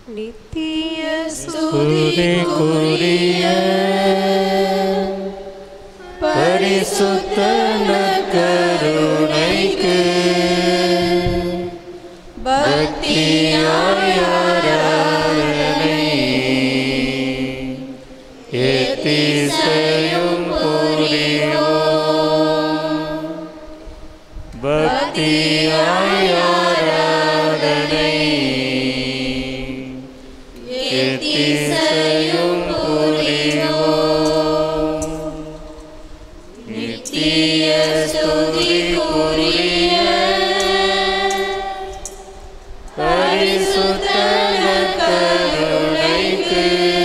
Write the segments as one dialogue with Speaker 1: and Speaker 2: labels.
Speaker 1: நித்திய
Speaker 2: துதிக்குரிய பரிசுத்த கருணைக்கு பக்தியாய் ஆராதனை எத்திசையும் புரிவோம் பக்தியாய் ஆராதனை எத்திசையும் புரிவோம் நித்திய ஸ்துதிக்குரிய பரிசுத்த கருணைக்கு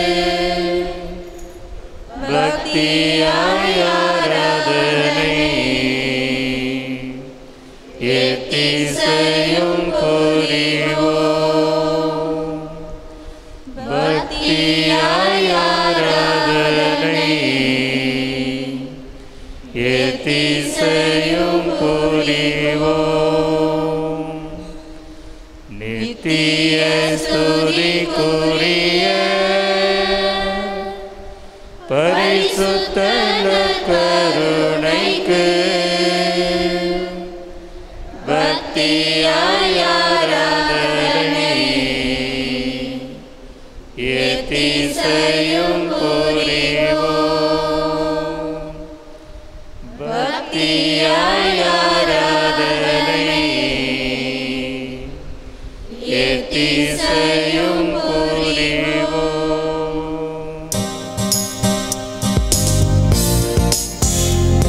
Speaker 2: பக்தியாய் ஆராதனை எத்திசையும் புரிவோம் பக்தியாய் ஆராதனை எத்திசையும் புரிவோம் நித்திய ஸ்துதிக்குரிய பரிசுத்த கருணைக்கு பக்தியாய் ஆராதனை எத்திசையும் புரிவோம் பக்தியாய் ஆராதனை எத்திசையும் புரிவோம்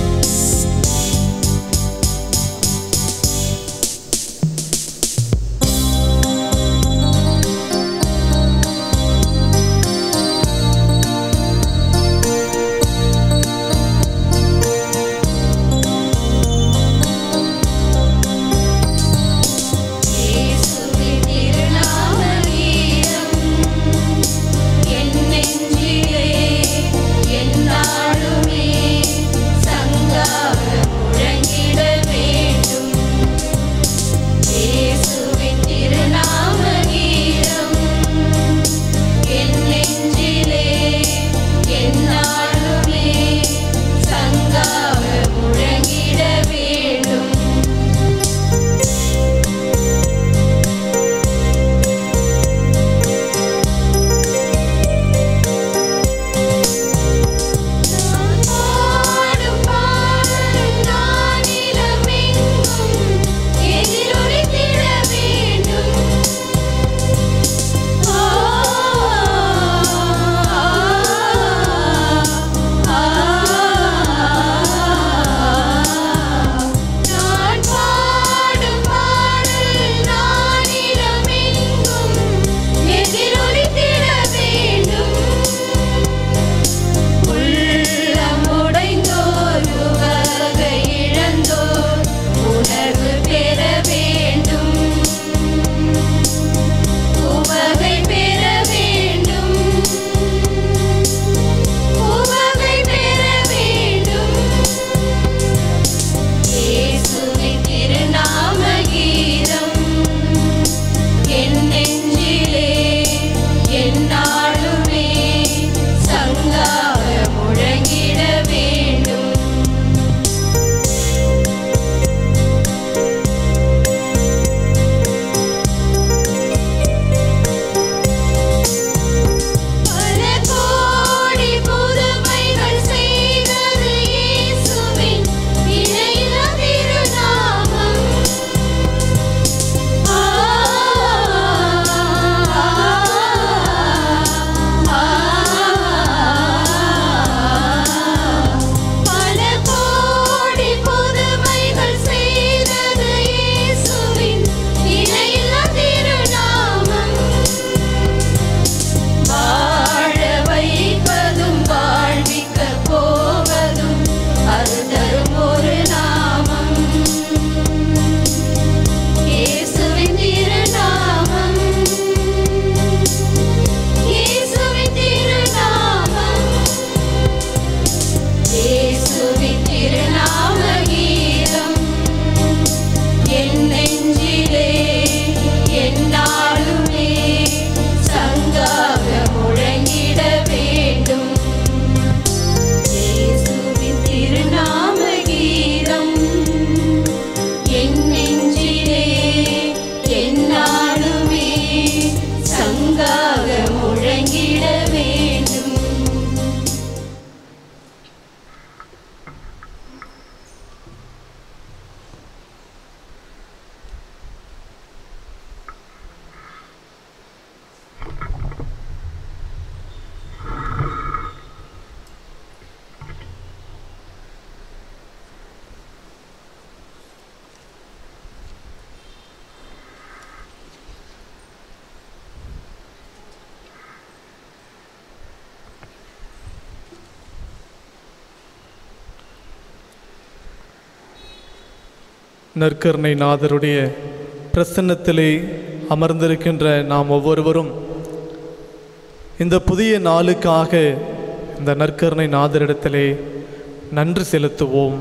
Speaker 1: நற்கருணை நாதருடைய பிரசன்னத்திலே அமர்ந்திருக்கின்ற நாம் ஒவ்வொருவரும் இந்த புதிய நாளுக்காக இந்த நற்கருணை நாதரிடத்திலே நன்றி செலுத்துவோம்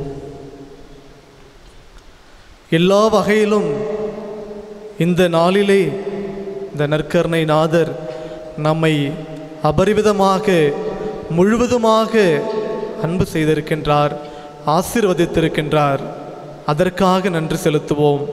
Speaker 1: எல்லா வகையிலும் இந்த நாளிலே இந்த நற்கருணை நாதர் நம்மை அபரிவிதமாக முழுவதுமாக அன்பு செய்திருக்கின்றார் ஆசீர்வதித்திருக்கின்றார் அதற்காக நன்றி செலுத்துவோம்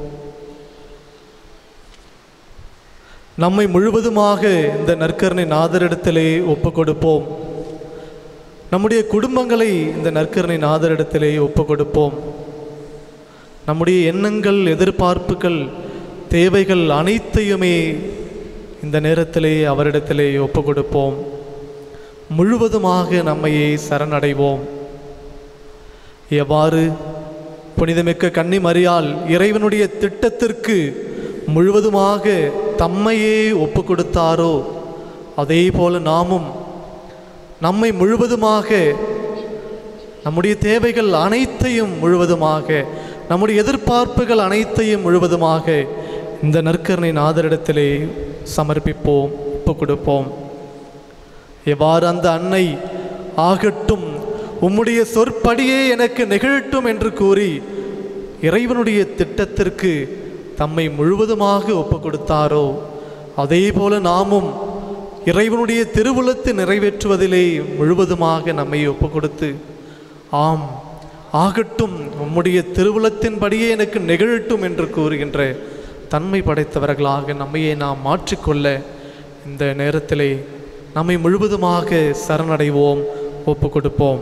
Speaker 1: நம்மை முழுவதுமாக இந்த நற்கருணை நாதரிடத்திலே ஒப்பு கொடுப்போம் நம்முடைய குடும்பங்களை இந்த நற்கருணை நாதரிடத்திலே ஒப்பு கொடுப்போம் நம்முடைய எண்ணங்கள் எதிர்பார்ப்புகள் தேவைகள் அனைத்தையுமே இந்த நேரத்திலே அவரிடத்திலே ஒப்பு கொடுப்போம் முழுவதுமாக நம்மையே சரணடைவோம் எவ்வாறு புனிதமிக்க கன்னி மரியாள் இறைவனுடைய திட்டத்திற்கு முழுவதுமாக தம்மையே ஒப்பு கொடுத்தாரோ அதே போல நாமும் நம்மை முழுவதுமாக நம்முடைய தேவைகள் அனைத்தையும் முழுவதுமாக நம்முடைய எதிர்பார்ப்புகள் அனைத்தையும் முழுவதுமாக இந்த நற்கருணை நாதரிடத்திலே சமர்ப்பிப்போம் ஒப்பு கொடுப்போம் எவ்வாறு அந்த அன்னை ஆகட்டும் உம்முடைய சொற்படியே எனக்கு நிகழட்டும் என்று கூறி இறைவனுடைய திட்டத்திற்கு தம்மை முழுவதுமாக ஒப்பு கொடுத்தாரோ அதே போல நாமும் இறைவனுடைய திருவுளத்தை நிறைவேற்றுவதிலே முழுவதுமாக நம்மை ஒப்பு கொடுத்து ஆம் ஆகட்டும் உம்முடைய திருவுளத்தின்படியே எனக்கு நிகழட்டும் என்று கூறுகின்ற தன்மை படைத்தவர்களாக நம்மையே நாம் மாற்றிக்கொள்ள இந்த நேரத்திலே நம்மை முழுவதுமாக சரணடைவோம் ஒப்பு கொடுப்போம்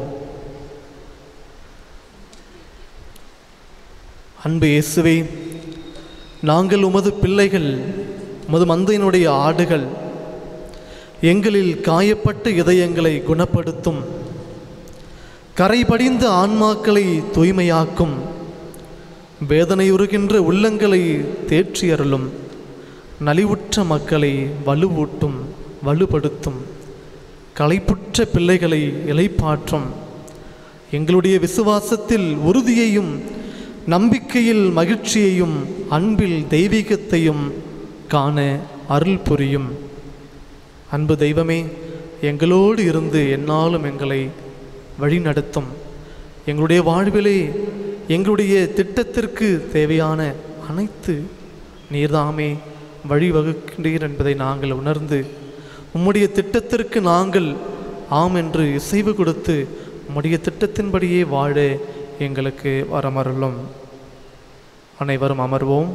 Speaker 1: அன்பு இயேசுவே நாங்கள் உமது பிள்ளைகள் உமது மந்தையினுடைய ஆடுகள் எங்களில் காயப்பட்ட இதயங்களை குணப்படுத்தும் கரைபடிந்த ஆன்மாக்களை தூய்மையாக்கும் வேதனையுறுகின்ற உள்ளங்களை தேற்றி அருளும் நலிவுற்ற மக்களை வலுவூட்டும் வலுப்படுத்தும் களைப்புற்ற பிள்ளைகளை இலைப்பாற்றும் எங்களுடைய விசுவாசத்தில் உறுதியையும் நம்பிக்கையில் மகிழ்ச்சியையும் அன்பில் தெய்வீகத்தையும் காண அருள் புரியும் அன்பு தெய்வமே எங்களோடு இருந்து என்னாலும் எங்களை வழிநடத்தும் எங்களுடைய வாழ்விலே எங்களுடைய திட்டத்திற்கு தேவையான அனைத்து நீர்தாமே வழிவகுக்கின்றீர் என்பதை நாங்கள் உணர்ந்து உம்முடைய திட்டத்திற்கு நாங்கள் ஆம் என்று இசைவு கொடுத்து உம்முடைய திட்டத்தின்படியே வாழ எங்களுக்கு வரமருளும் அனைவரும் அமர்வோம்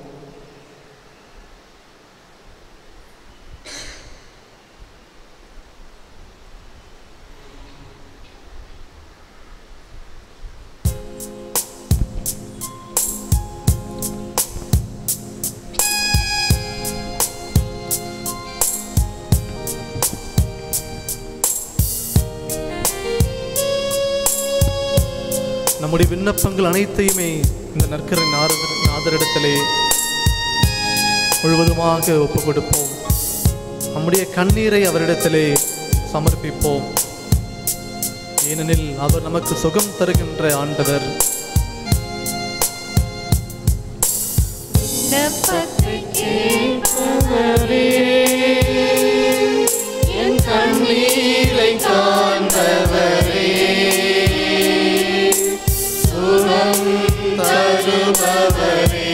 Speaker 1: நம்முடைய விண்ணப்பங்கள் அனைத்தையுமே இந்த நற்கரை நாரதர் நாதரிடத்திலே முழுவதுமாக ஒப்பு கொடுப்போம் நம்முடைய கண்ணீரை அவரிடத்திலே சமர்ப்பிப்போம் ஏனெனில் அவர் நமக்கு சுகம் தருகின்ற ஆண்டவர்
Speaker 2: விண்ணப்பத்தை கேட்பவரே, என் கண்ணீரை காண்பவரே, சுகம் தருபவரே,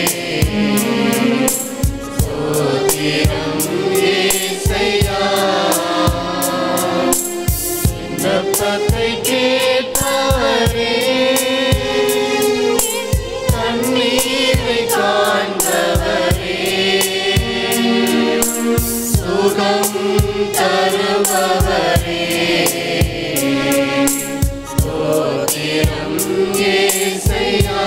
Speaker 2: ஸ்தோத்திரம் இயேசையா. விண்ணப்பத்தை கேட்பவரே கண்ணீரை காண்பவரே சுகம் தருபவரே ஸ்தோத்திரம் இயேசையா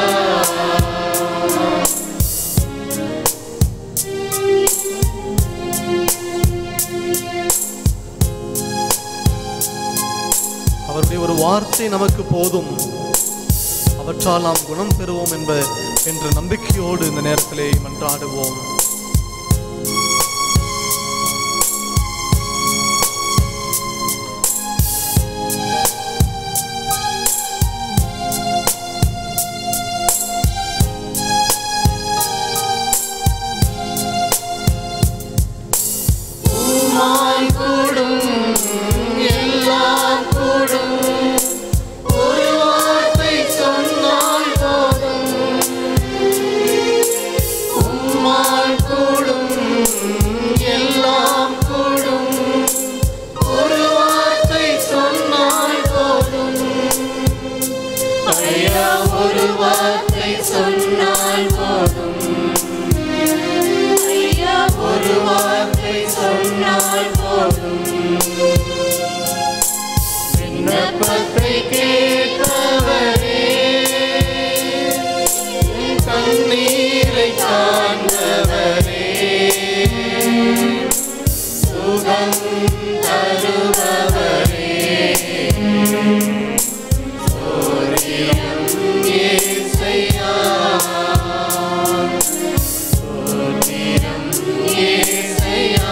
Speaker 1: அவருடைய ஒரு வார்த்தை நமக்கு போதும் அவற்றால் நாம் குணம் பெறுவோம் என்ப என்ற நம்பிக்கையோடு இந்த நேரத்திலே மன்றாடுவோம்
Speaker 2: ஒரு வார்த்தை சொன்னால் போதும்
Speaker 3: ஐயா
Speaker 2: ஒரு வார்த்தை சொன்னால் போதும் விண்ணப்பத்தை கேட்டவரே என் கண்ணீரை காண்பவரே சுகம் தருபவரே சோரியம் ஏசையா சோரியம் ஏசையா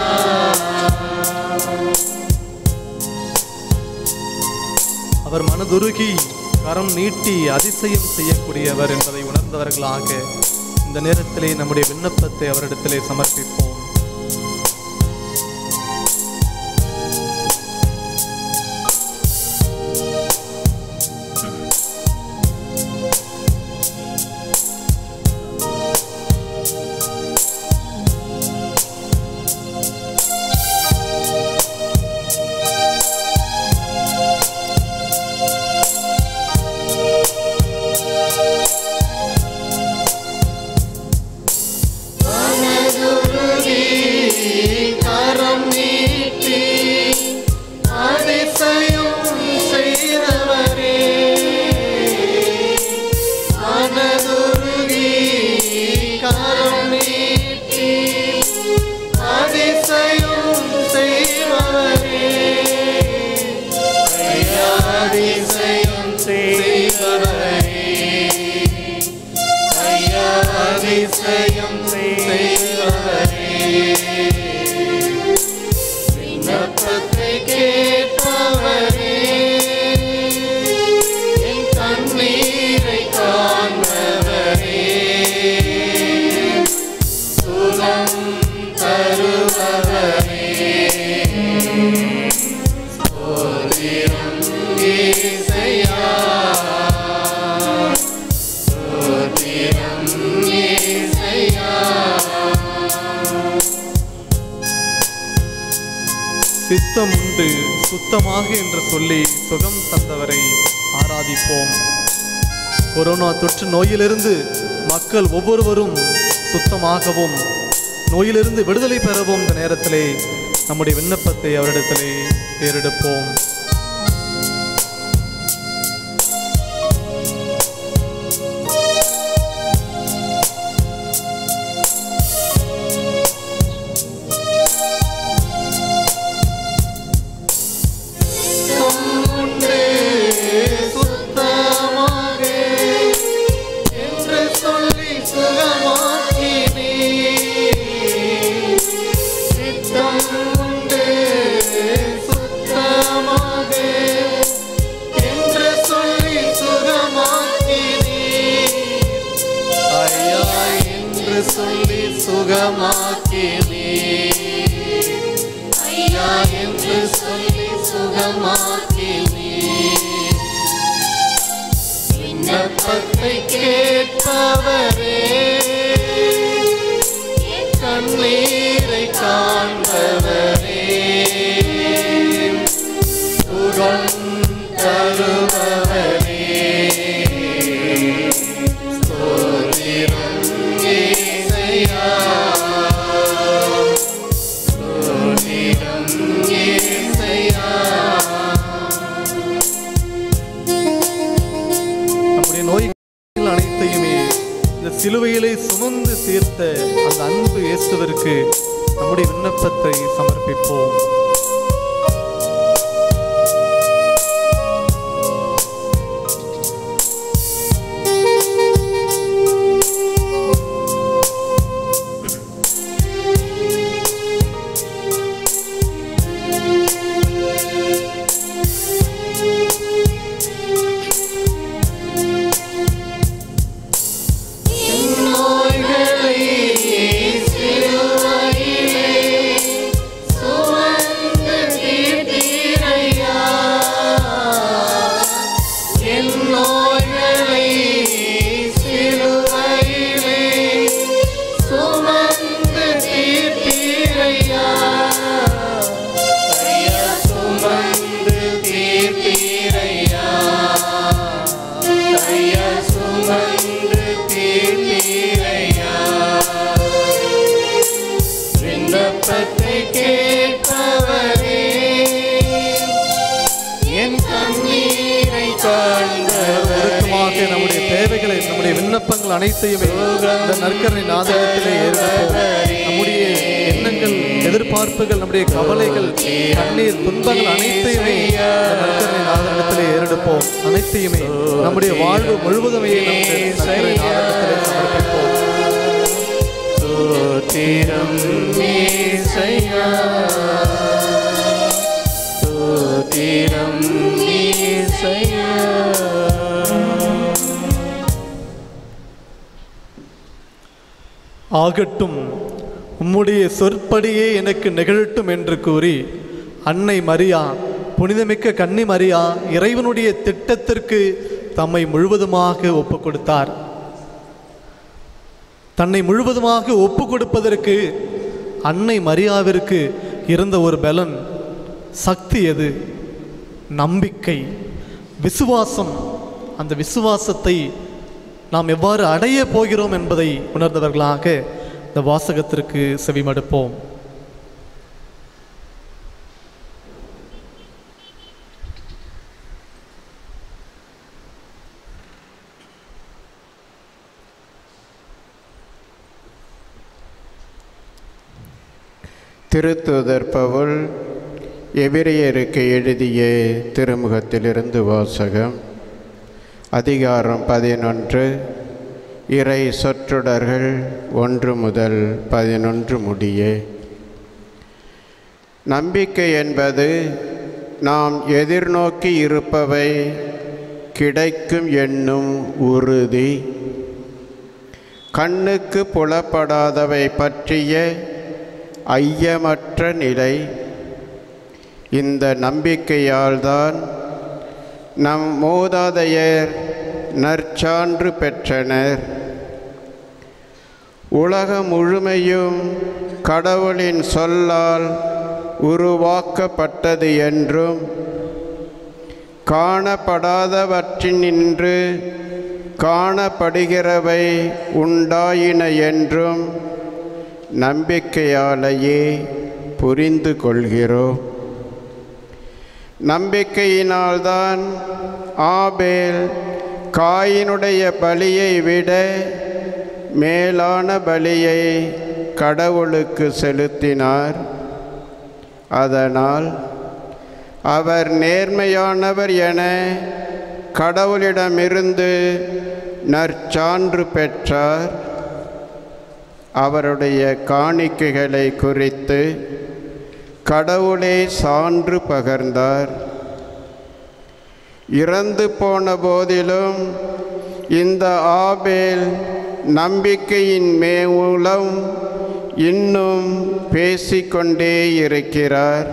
Speaker 1: அவர் மனதுருகி கரம் நீட்டி அதிசயம் செய்யக்கூடியவர் என்பதை உணர்ந்தவர்களாக இந்த நேரத்திலே நம்முடைய விண்ணப்பத்தை அவரிடத்திலே சமர்ப்பிப்போம்
Speaker 2: மனதுருகி கரம் நீட்டி அதிசயம் செய்தவரே மனதுருகி கரம் நீட்டி அதிசயம் செய்பவரே ஐயா அதிசயம் செய்பவரே ஐயா அதிசயம் செய்வரே விண்ணப்பத்தை கேட்பவரே என் கண்ணீரை காண்பவரே சுகம் தருபவரே சோதிரம் ஏசையா சோதிரம் ஏசையா
Speaker 1: சித்தம் உண்டு சுத்தமாக என்று சொல்லி சுகம் தந்தவரை ஆராதிப்போம் கொரோனா தொற்று நோயிலிருந்து மக்கள் ஒவ்வொருவரும் சுத்தமாகவும் நோயிலிருந்து விடுதலை பெறவும் இந்த நேரத்திலே நம்முடைய விண்ணப்பத்தை அவரிடத்திலே ஏறெடுப்போம்
Speaker 2: உண்டு சுத்தமாக என்று சொல்லி சுகமாக்கினே சித்தம் உண்டு சுத்தமாக என்று சொல்லி சுகமாக்கினே ஐயா என்று சொல்லி சுகமாக்கினே ஐயா என்று சொல்லி சுகமாக்கினே விண்ணப்பத்தை கேட்பவரே என் கண்ணீரை காண்பவரே சுகம் தருபவரே ஸ்தோத்திரம் ஏசையா ஸ்தோத்திரம் ஏசையா
Speaker 1: நம்முடைய நோய்கள் அனைத்தையுமே இந்த சிலுவையிலே சுமந்து தீர்த்த அந்த அன்பு இயேசுவிற்கு நம்முடைய விண்ணப்பத்தை சமர்ப்பிப்போம்
Speaker 2: நோய்களை சிலுவையிலே சுமந்த
Speaker 1: ஒருக்கமாக நம்முடைய தேவைகளை நம்முடைய விண்ணப்பங்கள் அனைத்தையுமே இந்த நற்கரணை நாதகத்திலே ஏற்போம் நம்முடைய எண்ணங்கள் எதிர்பார்ப்புகள் நம்முடைய கவலைகள் கண்ணீர் துன்பங்கள் அனைத்தையுமே இந்த நற்கரணை நாதகத்திலே ஏறெடுப்போம் அனைத்தையுமே நம்முடைய வாழ்வு முழுவதுமே நம்முடைய நற்கரணை நாதகத்திலே சமர்ப்பிப்போம்
Speaker 2: ஸ்தோத்திரம் ஈசையா ஸ்தோத்திரம் ஈசையா
Speaker 1: ஆகட்டும் உம்முடைய சொற்படியே எனக்கு நிகழட்டும் என்று கூறி அன்னை மரியா புனிதமிக்க கன்னி மரியா இறைவனுடைய திட்டத்திற்கு தம்மை முழுவதுமாக ஒப்பு கொடுத்தார் தன்னை முழுவதுமாக ஒப்பு கொடுப்பதற்கு அன்னை மரியாவிற்கு இருந்த ஒரு பலன் சக்தி எது நம்பிக்கை விசுவாசம் அந்த விசுவாசத்தை நாம் எவ்வாறு அடைய போகிறோம் என்பதை உணர்ந்தவர்களாக இந்த வாசகத்திற்கு செவிமடுப்போம்
Speaker 3: திருத்தூதர் பவுல் எபிரியருக்கு எழுதிய திருமுகத்திலிருந்து வாசகம் அதிகாரம் பதினொன்று இறை சொற்றொடர்கள் ஒன்று முதல் பதினொன்று முடிய நம்பிக்கை என்பது நாம் எதிர்நோக்கி இருப்பவை கிடைக்கும் என்னும் உறுதி கண்ணுக்கு புலப்படாதவை பற்றிய ஐயமற்ற நிலை இந்த நம்பிக்கையால்தான் நம் மூதாதையர் நற்சான்று பெற்றனர் உலகம் முழுமையும் கடவுளின் சொல்லால் உருவாக்கப்பட்டது என்றும் காணப்படாதவற்றினின்று காணப்படுகிறவை உண்டாயின என்றும் நம்பிக்கையாலேயே புரிந்து கொள்கிறோம் நம்பிக்கையினால்தான் ஆபேல் காயினுடைய பலியை விட மேலான பலியை கடவுளுக்கு செலுத்தினார் அதனால் அவர் நேர்மையானவர் என கடவுளிடமிருந்து நற்சான்று பெற்றார் அவருடைய காணிக்கைகளை குறித்து கடவுளே சான்று பகர்ந்தார் இறந்து போன போதிலும் இந்த ஆபேல் நம்பிக்கையின் மூலம் இன்னும் பேசிக்கொண்டே இருக்கிறார்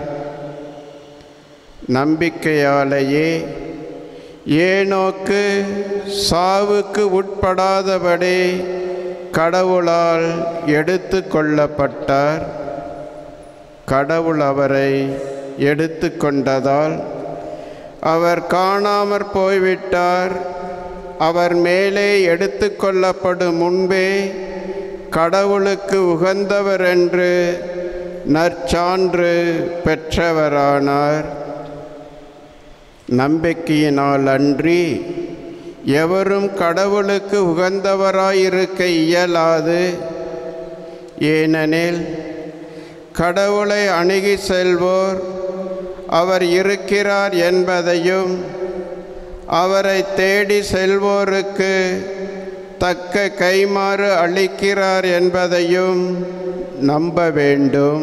Speaker 3: நம்பிக்கையாலேயே ஏனோக்கு சாவுக்கு உட்படாதபடி கடவுளால் எடுத்து கொள்ளப்பட்டார் கடவுள் அவரை எடுத்து கொண்டதால் அவர் காணாமற் போய்விட்டார் அவர் மேலே எடுத்து கொள்ளப்படும் முன்பே கடவுளுக்கு உகந்தவர் என்று நற்சான்று பெற்றவரானார் நம்பிக்கையினால் அன்றி எவரும் கடவுளுக்கு உகந்தவராயிருக்க இயலாது ஏனெனில் கடவுளை அணுகி செல்வோர் அவர் இருக்கிறார் என்பதையும் அவரை தேடி செல்வோருக்கு தக்க கைமாறு அளிக்கிறார் என்பதையும் நம்ப வேண்டும்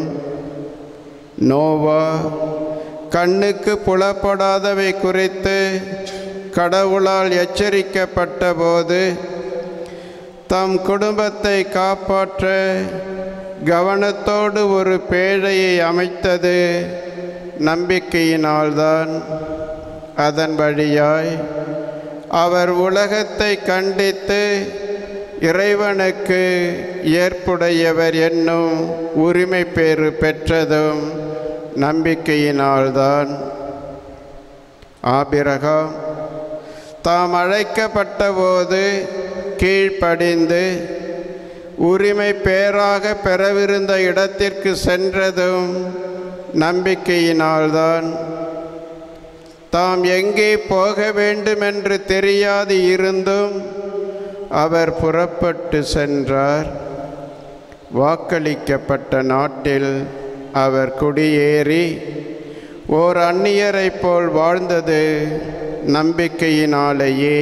Speaker 3: நோவா கண்ணுக்கு புலப்படாதவை குறித்து கடவுளால் எச்சரிக்கப்பட்ட போது தம் குடும்பத்தை காப்பாற்ற கவனத்தோடு ஒரு பேழையை அமைத்தது நம்பிக்கையினால்தான் அதன் வழியாய் அவர் உலகத்தை கண்டித்து இறைவனுக்கு ஏற்புடையவர் என்னும் உரிமை பேறு பெற்றதும் நம்பிக்கையினால்தான் ஆபிரகாம் தாம் அழைக்கப்பட்ட போது கீழ்ப்படிந்து உரிமை பேராக பெறவிருந்த இடத்திற்கு சென்றதும் நம்பிக்கையினால்தான் தாம் எங்கே போக வேண்டுமென்று தெரியாது இருந்தும் அவர் புறப்பட்டு சென்றார் வாக்களிக்கப்பட்ட நாட்டில் அவர் குடியேறி ஓர் அந்நியரைப் போல் வாழ்ந்தது நம்பிக்கையினாலேயே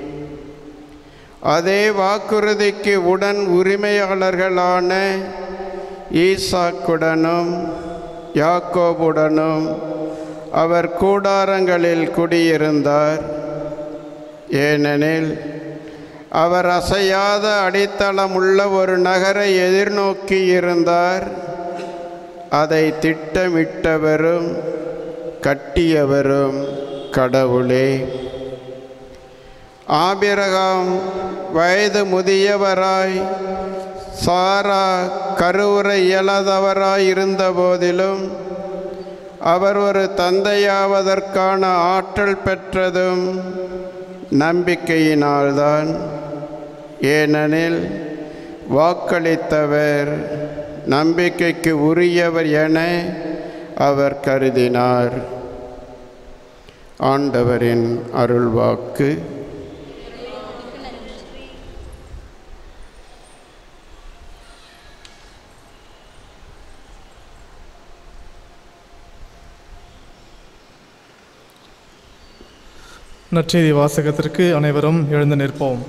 Speaker 3: அதே வாக்குறுதிக்கு உடன் உரிமையாளர்களான ஈசாக்குடனும் யாக்கோபுடனும் அவர் கூடாரங்களில் குடியிருந்தார் ஏனெனில் அவர் அசையாத அடித்தளமுள்ள ஒரு நகரை எதிர்நோக்கி இருந்தார் அதை திட்டமிட்டவரும் கட்டியவரும் கடவுளே ஆபிரகாம் வயது முதியவராய் சாரா கருவுரை இயலாதவராய் இருந்த போதிலும் அவர் ஒரு தந்தையாவதற்கான ஆற்றல் பெற்றதும் நம்பிக்கையினால்தான் ஏனெனில் வாக்களித்தவர் நம்பிக்கைக்கு உரியவர் என அவர் கருதினார் ஆண்டவரின் அருள்வாக்கு
Speaker 1: நற்செய்தி வாசகத்திற்கு அனைவரும் எழுந்து நிற்போம்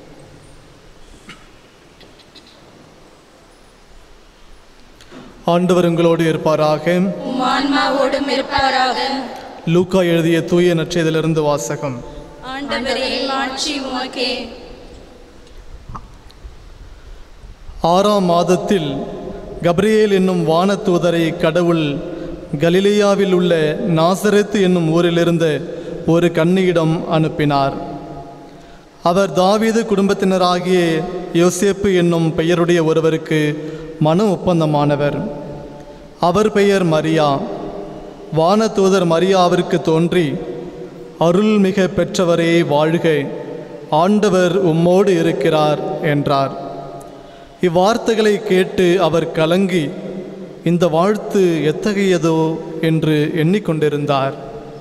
Speaker 1: ஆண்டவர் உங்களோடு இருப்பாராக
Speaker 4: உம் ஆன்மாவோடும் இருப்பாராக
Speaker 1: லூக்கா எழுதிய தூய நற்செய்தியிலிருந்து வாசகம்
Speaker 4: ஆண்டவரே ஆட்சி உமக்கே
Speaker 1: ஆறாம் மாதத்தில் கப்ரியேல் என்னும் வானதூதரை கடவுள் கலிலேயாவில் உள்ள நாசரேத்து என்னும் ஊரிலிருந்த ஒரு கன்னியிடம் அனுப்பினார் அவர் தாவீது குடும்பத்தினராகிய யோசேப்பு என்னும் பெயருடைய ஒருவருக்கு மன ஒப்பந்தமானவர் அவர் பெயர் மரியா வானதூதர் மரியாவிற்கு தோன்றி அருள்மிக பெற்றவரே வாழ்க ஆண்டவர் உம்மோடு இருக்கிறார் என்றார் இவ்வார்த்தைகளை கேட்டு அவர் கலங்கி இந்த வாழ்த்து எத்தகையதோ என்று எண்ணிக்கொண்டிருந்தார்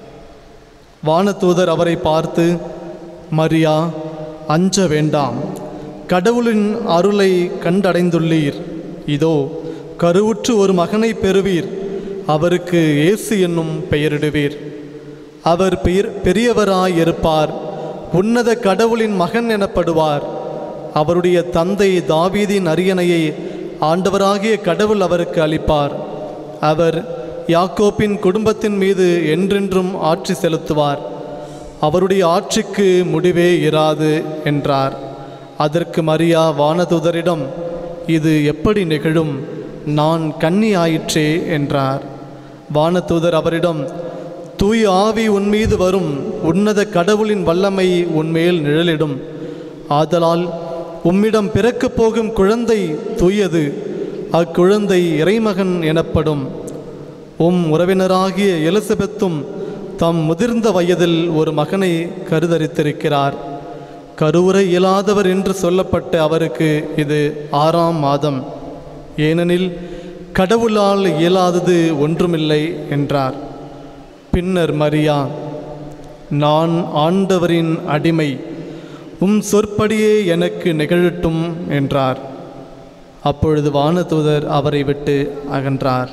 Speaker 1: வானதூதர் அவரை பார்த்து மரியா அஞ்ச வேண்டாம் கடவுளின் அருளை கண்டடைந்துள்ளீர் இதோ கருவுற்று ஒரு மகனை பெறுவீர் அவருக்கு இயேசு என்னும் பெயரிடுவீர் அவர் பெயர் பெரியவராயிருப்பார் உன்னத கடவுளின் மகன் எனப்படுவார் அவருடைய தந்தை தாவீதின் அரியணையை ஆண்டவராகிய கடவுள் அவருக்கு அளிப்பார் அவர் யாக்கோப்பின் குடும்பத்தின் மீது என்றென்றும் ஆட்சி செலுத்துவார் அவருடைய ஆட்சிக்கு முடிவே இராது என்றார் அதற்கு மரியா வானதுதரிடம் இது எப்படி நிகழும் நான் கன்னி ஆயிற்றே என்றார் வானதூதர் அவரிடம் தூய ஆவி உன்மீது வரும் உன்னத கடவுளின் வல்லமை உன்மேல் நிழலிடும் ஆதலால் உம்மிடம் பிறக்கப் போகும் குழந்தை தூயது அக்குழந்தை இறைமகன் எனப்படும் உம் உறவினராகிய எலிசபெத்தும் தம் முதிர்ந்த வயதில் ஒரு மகனை கருதரித்திருக்கிறார் கருவுரை இயலாதவர் என்று சொல்லப்பட்ட அவருக்கு இது ஆறாம் மாதம் ஏனெனில் கடவுளால் இயலாதது ஒன்றுமில்லை என்றார் பின்னர் மரியா நான் ஆண்டவரின் அடிமை உம் சொற்படியே எனக்கு நிகழட்டும் என்றார் அப்பொழுது வானதூதர் அவரை விட்டு அகன்றார்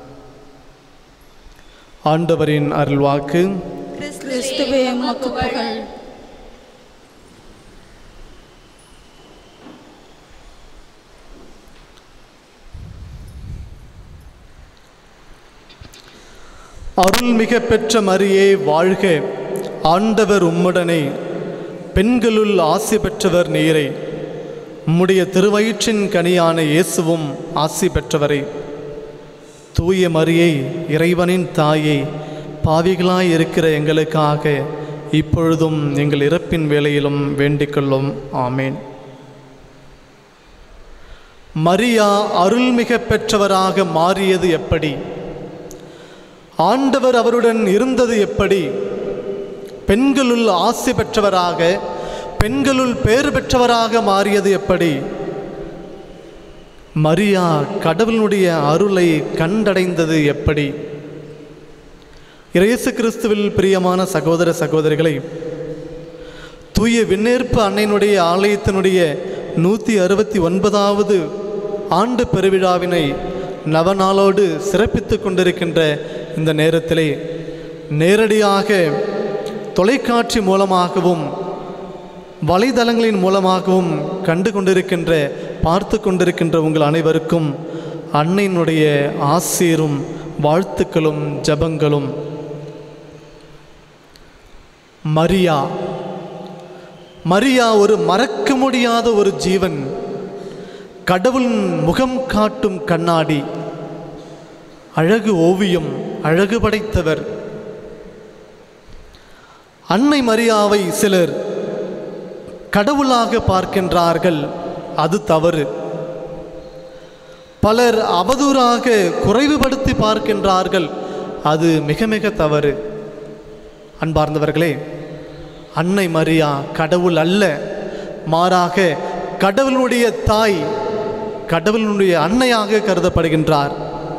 Speaker 1: ஆண்டவரின் அருள்வாக்கு
Speaker 4: கிறிஸ்துவே உமக்கு புகழ்
Speaker 1: அருள்மிக பெற்ற மரியே வாழ்க ஆண்டவர் உம்முடனே பெண்களுள் ஆசி பெற்றவர் நீரே உம்முடைய திருவயிற்றின் கனியான இயேசுவும் ஆசி பெற்றவரே தூய மரியை இறைவனின் தாயே பாவிகளாய் இருக்கிற எங்களுக்காக இப்பொழுதும் எங்கள் இறப்பின் வேளையிலும் வேண்டிக்கொள்ளும் ஆமேன் மரியா அருள்மிக பெற்றவராக மாறியது எப்படி ஆண்டவர் அவருடன் இருந்தது எப்படி பெண்களுள் ஆசி பெற்றவராக பெண்களுள் பேறு பெற்றவராக மாறியது எப்படி மரியா கடவுளுடைய அருளை கண்டடைந்தது எப்படி இயேசு கிறிஸ்துவில் பிரியமான சகோதர சகோதரிகளை தூய விண்ணேற்பு அன்னையினுடைய ஆலயத்தினுடைய நூற்றி அறுபத்தி ஒன்பதாவது ஆண்டு பெருவிழாவினை நவநாளோடு சிறப்பித்து கொண்டிருக்கின்ற இந்த நேரத்திலே நேரடியாக தொலைக்காட்சி மூலமாகவும் வலைதளங்களின் மூலமாகவும் கண்டு கொண்டிருக்கின்ற பார்த்து கொண்டிருக்கின்ற உங்கள் அனைவருக்கும் அன்னையினுடைய ஆசீரும் வாழ்த்துக்களும் ஜபங்களும் மரியா மரியா ஒரு மறக்க முடியாத ஒரு ஜீவன் கடவுளின் முகம் காட்டும் கண்ணாடி அழகு ஓவியம் அழகு படைத்தவர் அன்னை மரியாவை சிலர் கடவுளாக பார்க்கின்றார்கள் அது தவறு பலர் அவதூறாக குறைவுபடுத்தி பார்க்கின்றார்கள் அது மிக மிக தவறு அன்பார்ந்தவர்களே அன்னை மரியா கடவுள் அல்ல மாறாக கடவுளுடைய தாய் கடவுளுடைய அன்னையாக கருதப்படுகின்றார்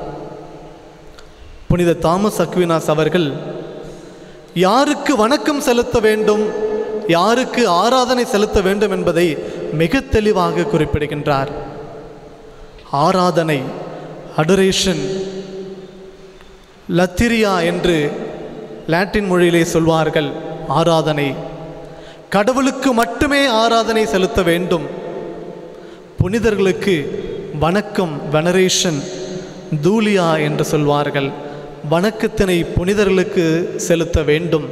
Speaker 1: புனித தாமஸ் அக்வினாஸ் அவர்கள் யாருக்கு வணக்கம் செலுத்த வேண்டும் யாருக்கு ஆராதனை செலுத்த வேண்டும் என்பதை மிக தெளிவாக குறிப்பிடுகின்றார் ஆராதனை அடரேஷன் லத்திரியா என்று லாட்டின் மொழியிலே சொல்வார்கள் ஆராதனை கடவுளுக்கு மட்டுமே ஆராதனை செலுத்த வேண்டும் புனிதர்களுக்கு வணக்கம் வெனரேஷன் தூலியா என்று சொல்வார்கள் வணக்கத்தினை புனிதர்களுக்கு செலுத்த வேண்டும்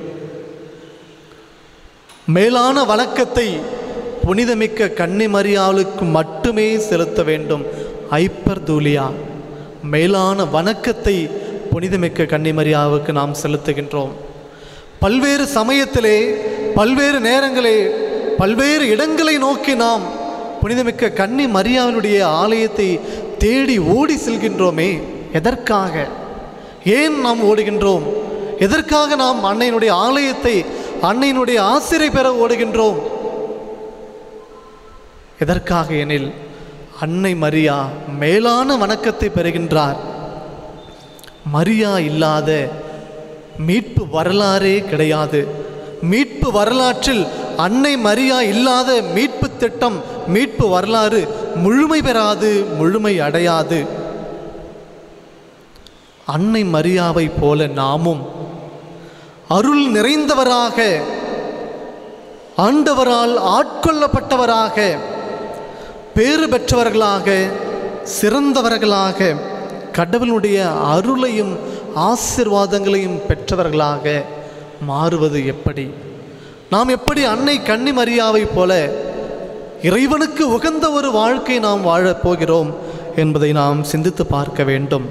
Speaker 1: மேலான வணக்கத்தை புனிதமிக்க கன்னிமரியாளுக்கு மட்டுமே செலுத்த வேண்டும் ஐப்பர் தூலியா மேலான வணக்கத்தை புனிதமிக்க கன்னிமரியாவுக்கு நாம் செலுத்துகின்றோம் பல்வேறு சமயத்திலே பல்வேறு நேரங்களே பல்வேறு இடங்களை நோக்கி நாம் புனிதமிக்க கன்னி மரியாவினுடைய ஆலயத்தை தேடி ஓடி செல்கின்றோமே எதற்காக ஏன் நாம் ஓடுகின்றோம் எதற்காக நாம் அன்னையினுடைய ஆலயத்தை அன்னையினுடைய ஆசிரை பெற ஓடுகின்றோம் எதற்காக எனில் அன்னை மரியா மேலான வணக்கத்தை பெறுகின்றார் மரியா இல்லாத மீட்பு வரலாறே கிடையாது மீட்பு வரலாற்றில் அன்னை மரியா இல்லாத மீட்பு திட்டம் மீட்பு வரலாறு முழுமை பெறாது முழுமை அடையாது அன்னை மரியாவை போல நாமும் அருள் நிறைந்தவராக ஆண்டவரால் ஆட்கொள்ளப்பட்டவராக பேறு பெற்றவர்களாக சிறந்தவர்களாக கடவுளுடைய அருளையும் ஆசிர்வாதங்களையும் பெற்றவர்களாக மாறுவது எப்படி நாம் எப்படி அன்னை கன்னி மரியாவைப் போல இறைவனுக்கு உகந்த ஒரு வாழ்க்கை நாம் வாழப் போகிறோம் என்பதை நாம் சிந்தித்து பார்க்க வேண்டும்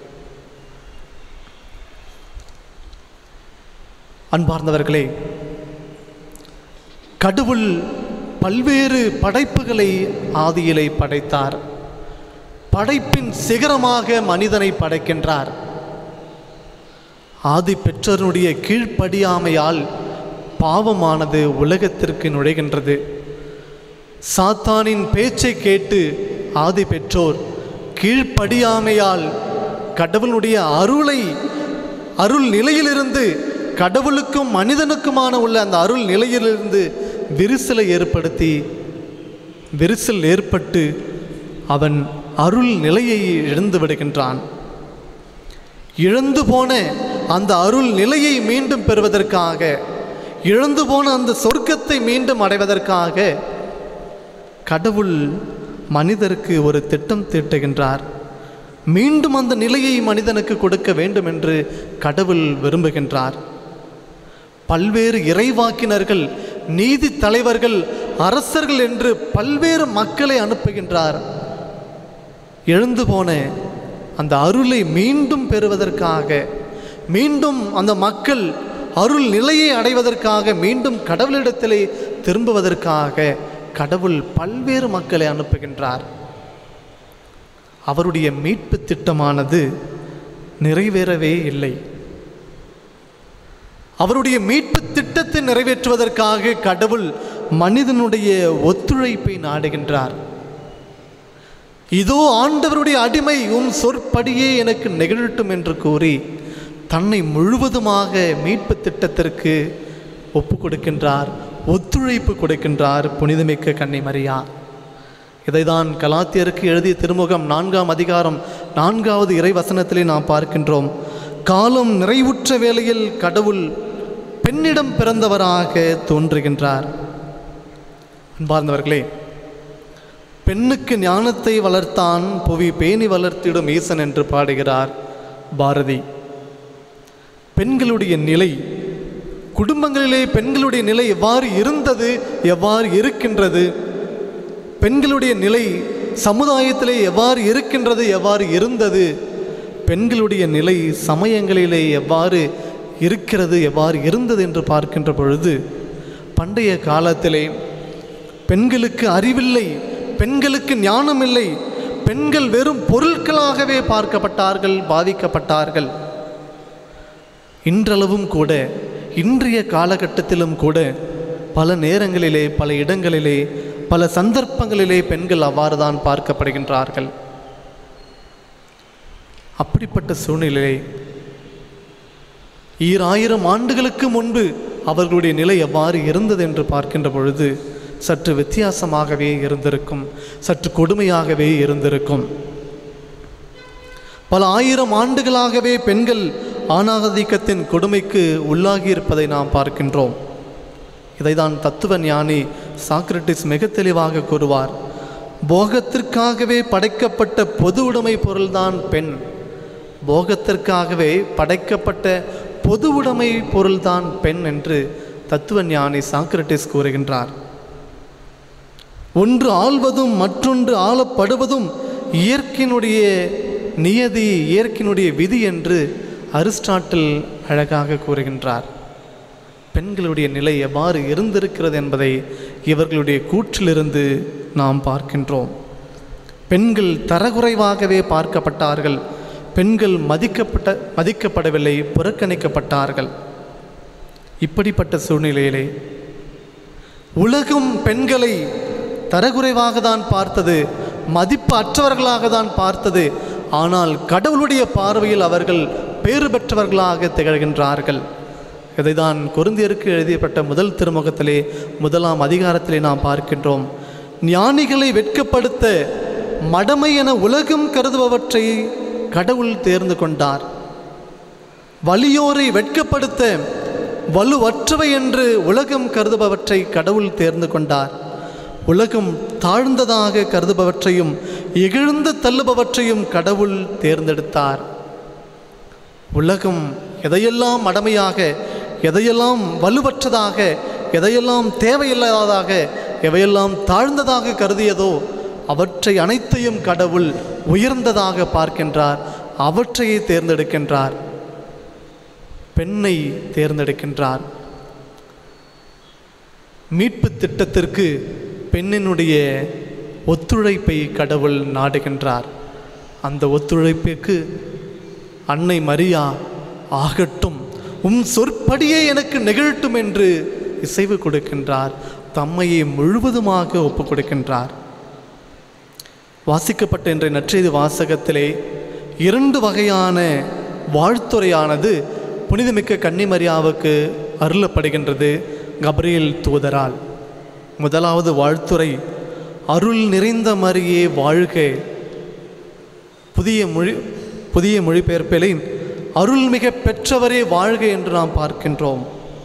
Speaker 1: அன்பார்ந்தவர்களே கடவுள் பல்வேறு படைப்புகளை ஆதியிலே படைத்தார் படைப்பின் சிகரமாக மனிதனை படைக்கின்றார் ஆதி பெற்றோருடைய கீழ்ப்படியாமையால் பாவமானது உலகத்திற்கு நுழைகின்றது சாத்தானின் பேச்சை கேட்டு ஆதி பெற்றோர் கீழ்ப்படியாமையால் கடவுளுடைய அருளை அருள் நிலையிலிருந்து கடவுளுக்கும் மனிதனுக்குமான உள்ள அந்த அருள் நிலையிலிருந்து விரிசலை ஏற்படுத்தி விரிசல் ஏற்பட்டு அவன் அருள் நிலையை இழந்து விடுகின்றான் இழந்து போன அந்த அருள் நிலையை மீண்டும் பெறுவதற்காக இழந்து போன அந்த சொர்க்கத்தை மீண்டும் அடைவதற்காக கடவுள் மனிதருக்கு ஒரு திட்டம் தீட்டுகின்றார் மீண்டும் அந்த நிலையை மனிதனுக்கு கொடுக்க வேண்டும் என்று கடவுள் விரும்புகின்றார் பல்வேறு இறைவாக்கினர்கள் நீதி தலைவர்கள் அரசர்கள் என்று பல்வேறு மக்களை அனுப்புகின்றார் எழுந்து போன அந்த அருளை மீண்டும் பெறுவதற்காக மீண்டும் அந்த மக்கள் அருள் நிலையை அடைவதற்காக மீண்டும் கடவுளிடத்திலே திரும்புவதற்காக கடவுள் பல்வேறு மக்களை அனுப்புகின்றார் அவருடைய மீட்பு திட்டமானது நிறைவேறவே இல்லை அவருடைய மீட்பு திட்டத்தை நிறைவேற்றுவதற்காக கடவுள் மனிதனுடைய ஒத்துழைப்பை நாடுகின்றார் இதோ ஆண்டவருடைய அடிமை உம் சொற்படியே எனக்கு நிகழட்டும் என்று கூறி தன்னை முழுவதுமாக மீட்பு திட்டத்திற்கு ஒப்பு கொடுக்கின்றார் ஒத்துழைப்பு கொடுக்கின்றார் புனிதமிக்க கன்னி மரியா இதைதான் கலாத்தியருக்கு எழுதிய திருமுகம் நான்காம் அதிகாரம் நான்காவது இறைவசனத்திலே நாம் பார்க்கின்றோம் காலம் நிறைவுற்ற வேளையில் கடவுள் பெண்ணிடம் பிறந்தவராக தோன்றுகின்றார் அன்பார்ந்தவர்களே பெண்ணுக்கு ஞானத்தை வளர்த்தான் புவி பேணி வளர்த்திடும் ஈசன் என்று பாடுகிறார் பாரதி பெண்களுடைய நிலை குடும்பங்களிலே பெண்களுடைய நிலை எவ்வாறு இருந்தது எவ்வாறு இருக்கின்றது பெண்களுடைய நிலை சமுதாயத்திலே எவ்வாறு இருக்கின்றது எவ்வாறு இருந்தது பெண்களுடைய நிலை சமயங்களிலே எவ்வாறு இருக்கிறது எவ்வாறு இருந்தது என்று பார்க்கின்ற பொழுது பண்டைய காலத்திலே பெண்களுக்கு அறிவில்லை பெண்களுக்கு ஞானம் இல்லை பெண்கள் வெறும் பொருட்களாகவே பார்க்கப்பட்டார்கள் பாதிக்கப்பட்டார்கள் இன்றளவும் கூட இன்றைய காலகட்டத்திலும் கூட பல நேரங்களிலே பல இடங்களிலே பல சந்தர்ப்பங்களிலே பெண்கள் அவ்வாறு தான் பார்க்கப்படுகின்றார்கள் அப்படிப்பட்ட சூழ்நிலை ஈராயிரம் ஆண்டுகளுக்கு முன்பு அவர்களுடைய நிலை எவ்வாறு இருந்தது என்று பார்க்கின்ற பொழுது சற்று வித்தியாசமாகவே இருந்திருக்கும் சற்று கொடுமையாகவே இருந்திருக்கும் பல ஆயிரம் ஆண்டுகளாகவே பெண்கள் ஆணாதிக்கத்தின் கொடுமைக்கு உள்ளாகி இருப்பதை நாம் பார்க்கின்றோம் இதைதான் தத்துவ ஞானி சாக்ரட்டிஸ் மிக தெளிவாக கூறுவார் போகத்திற்காகவே படைக்கப்பட்ட பொது உடைமை பொருள்தான் பெண் போகத்திற்காகவே படைக்கப்பட்ட பொது உடைமை பொருள்தான் பெண் என்று தத்துவ ஞானி சாக்ரட்டிஸ் கூறுகின்றார் ஒன்று ஆள்வதும் மற்றொன்று ஆளப்படுவதும் இயற்கையினுடைய நியதி இயற்கையினுடைய விதி என்று அரிஸ்டாட்டில் அழகாக கூறுகின்றார் பெண்களுடைய நிலை எவ்வாறு இருந்திருக்கிறது என்பதை இவர்களுடைய கூற்றிலிருந்து நாம் பார்க்கின்றோம் பெண்கள் தரக்குறைவாகவே பார்க்கப்பட்டார்கள் பெண்கள் மதிக்கப்பட்ட மதிக்கப்படவில்லை புறக்கணிக்கப்பட்டார்கள் இப்படிப்பட்ட சூழ்நிலையிலே உலகம் பெண்களை தரக்குறைவாக தான் பார்த்தது மதிப்பு அற்றவர்களாக தான் பார்த்தது ஆனால் கடவுளுடைய பார்வையில் அவர்கள் பேறு பெற்றவர்களாக திகழ்கின்றார்கள் இதைதான் கொருந்தியருக்கு எழுதியப்பட்ட முதல் திருமுகத்திலே முதலாம் அதிகாரத்திலே நாம் பார்க்கின்றோம் ஞானிகளை வெட்கப்படுத்த மடமை என உலகம் கருதுபவற்றை கடவுள் தேர்ந்து கொண்டார் வலியோரை வெட்கப்படுத்த வலுவற்றவை என்று உலகம் கருதுபவற்றை கடவுள் தேர்ந்து கொண்டார் உலகம் தாழ்ந்ததாக கருதுபவற்றையும் இகழ்ந்து தள்ளுபவற்றையும் கடவுள் தேர்ந்தெடுத்தார் உலகம் எதையெல்லாம் மடமையாக எதையெல்லாம் வலுவற்றதாக எதையெல்லாம் தேவையில்லாததாக எவையெல்லாம் தாழ்ந்ததாக கருதியதோ அவற்றை அனைத்தையும் கடவுள் உயர்ந்ததாக பார்க்கின்றார் அவற்றையே தேர்ந்தெடுக்கின்றார் பெண்ணை தேர்ந்தெடுக்கின்றார் மீட்பு திட்டத்திற்கு பெண்ணினுடைய ஒத்துழைப்பை கடவுள் நாடுகின்றார் அந்த ஒத்துழைப்பிற்கு அன்னை மரியா ஆகட்டும் உம் சொற்படியே எனக்கு நிகழட்டும் என்று இசைவு கொடுக்கின்றார் தம்மையை முழுவதுமாக ஒப்புக் கொடுக்கின்றார் வாசிக்கப்பட்ட இன்றைய நற்செய்தி வாசகத்திலே இரண்டு வகையான வாழ்த்துறையானது புனிதமிக்க கன்னிமரியாவுக்கு அருளப்படுகின்றது கப்ரியேல் தூதரால் முதலாவது வாழ்த்துறை அருள் நிறைந்த மரியே வாழ்க புதிய மொழி புதிய மொழிபெயர்ப்பிலே அருள்மிக பெற்றவரே வாழ்க என்று நாம் பார்க்கின்றோம்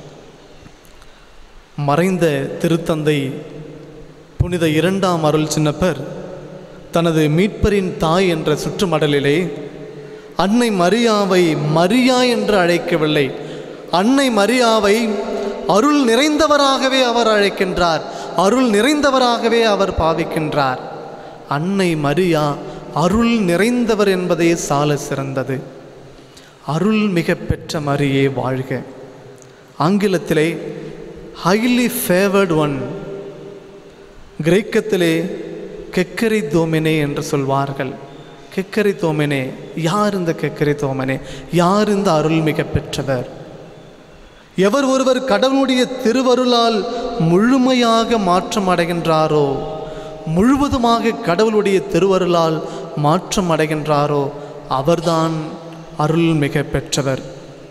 Speaker 1: மறைந்த திருத்தந்தை புனித இரண்டாம் அருள் சின்னப்பர் தனது மீட்பரின் தாய் என்ற சுற்றுமடலிலே அன்னை மரியாவை மரியா என்று அழைக்கவில்லை அன்னை மரியாவை அருள் நிறைந்தவராகவே அவர் அழைக்கின்றார் அருள் நிறைந்தவராகவே அவர் பாவிக்கின்றார் அன்னை மரியா அருள் நிறைந்தவர் என்பதே சால சிறந்தது அருள் மிக பெற்ற மரியே வாழ்க ஆங்கிலத்திலே ஹைலி ஃபேவர்ட் ஒன் கிரேக்கத்திலே கெக்கரி தோமினே என்று சொல்வார்கள் கெக்கரி தோமினே யார் இந்த கெக்கரி தோமனே யார் இந்த அருள்மிக பெற்றவர் எவர் ஒருவர் கடவுளுடைய திருவருளால் முழுமையாக மாற்றம் அடைகின்றாரோ முழுவதுமாக கடவுளுடைய திருவருளால் மாற்றம் அடைகின்றாரோ அவர்தான் அருள்மிக பெற்றவர்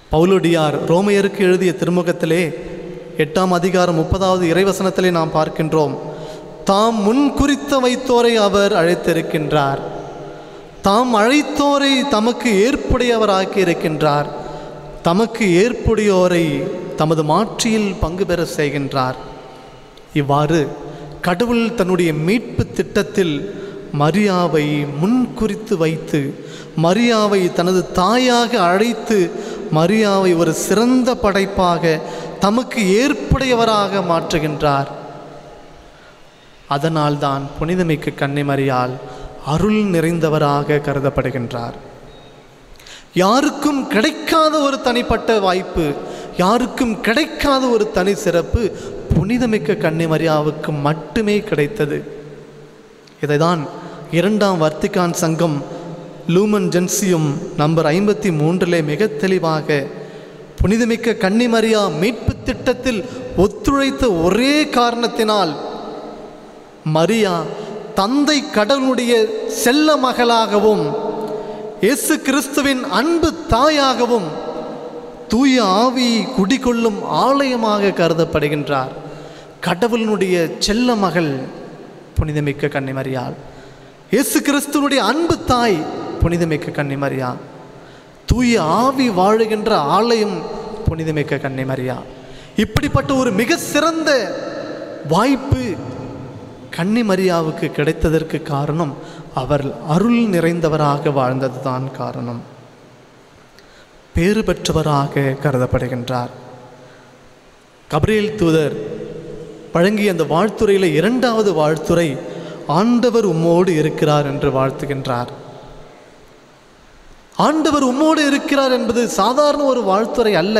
Speaker 1: பவுலுடியார் ரோமையருக்கு எழுதிய திருமுகத்திலே எட்டாம் அதிகாரம் முப்பதாவது இறைவசனத்திலே நாம் பார்க்கின்றோம் தாம் முன் குறித்த வைத்தோரை அவர் அழைத்திருக்கின்றார் தாம் அழைத்தோரை தமக்கு ஏற்புடையவராக்கி இருக்கின்றார் தமக்கு ஏற்புடையோரை தமது மாட்சியில் பங்கு பெற செய்கின்றார் இவ்வாறு கடவுள் தன்னுடைய மீட்பு திட்டத்தில் மரியாவை முன்குறித்து வைத்து மரியாவை தனது தாயாக அழைத்து மரியாவை ஒரு சிறந்த படைப்பாக தமக்கு ஏற்புடையவராக மாற்றுகின்றார் அதனால்தான் புனிதமிக்க கன்னிமரியால் அருள் நிறைந்தவராக கருதப்படுகின்றார் யாருக்கும் கிடைக்காத ஒரு தனிப்பட்ட வாய்ப்பு யாருக்கும் கிடைக்காத ஒரு தனி சிறப்பு புனிதமிக்க கன்னிமரியாவுக்கு மட்டுமே கிடைத்தது இதைதான் இரண்டாம் வர்த்திகான் சங்கம் லூமன் ஜென்சியும் நம்பர் ஐம்பத்தி மூன்றிலே மிக தெளிவாக புனிதமிக்க கன்னிமரியா மீட்பு திட்டத்தில் ஒத்துழைத்த ஒரே காரணத்தினால் மரியா தந்தை கடவுளுடைய செல்ல மகளாகவும் இயேசு கிறிஸ்துவின் அன்பு தாயாகவும் தூய ஆவி குடிகொள்ளும் ஆலயமாக கருதப்படுகின்றார் கடவுளினுடைய செல்ல மகள் புனிதமிக்க கன்னிமரியாள் இயேசு கிறிஸ்துவனுடைய அன்பு தாய் புனிதமிக்க கன்னிமரியா தூய ஆவி வாழுகின்ற ஆலயம் புனிதமிக்க கன்னிமரியா இப்படிப்பட்ட ஒரு மிக சிறந்த வாய்ப்பு கன்னிமரியாவுக்கு கிடைத்ததற்கு காரணம் அவர் அருள் நிறைந்தவராக வாழ்ந்ததுதான் காரணம் பேறு பெற்றவராக கருதப்படுகின்றார் கபிரியேல் தூதர் வழங்கிய அந்த வாழ்த்துறையில் இரண்டாவது வாழ்த்துறை ஆண்டவர் உம்மோடு இருக்கிறார் என்று வாழ்த்துகின்றார் ஆண்டவர் உம்மோடு இருக்கிறார் என்பது சாதாரண ஒரு வாழ்த்துறை அல்ல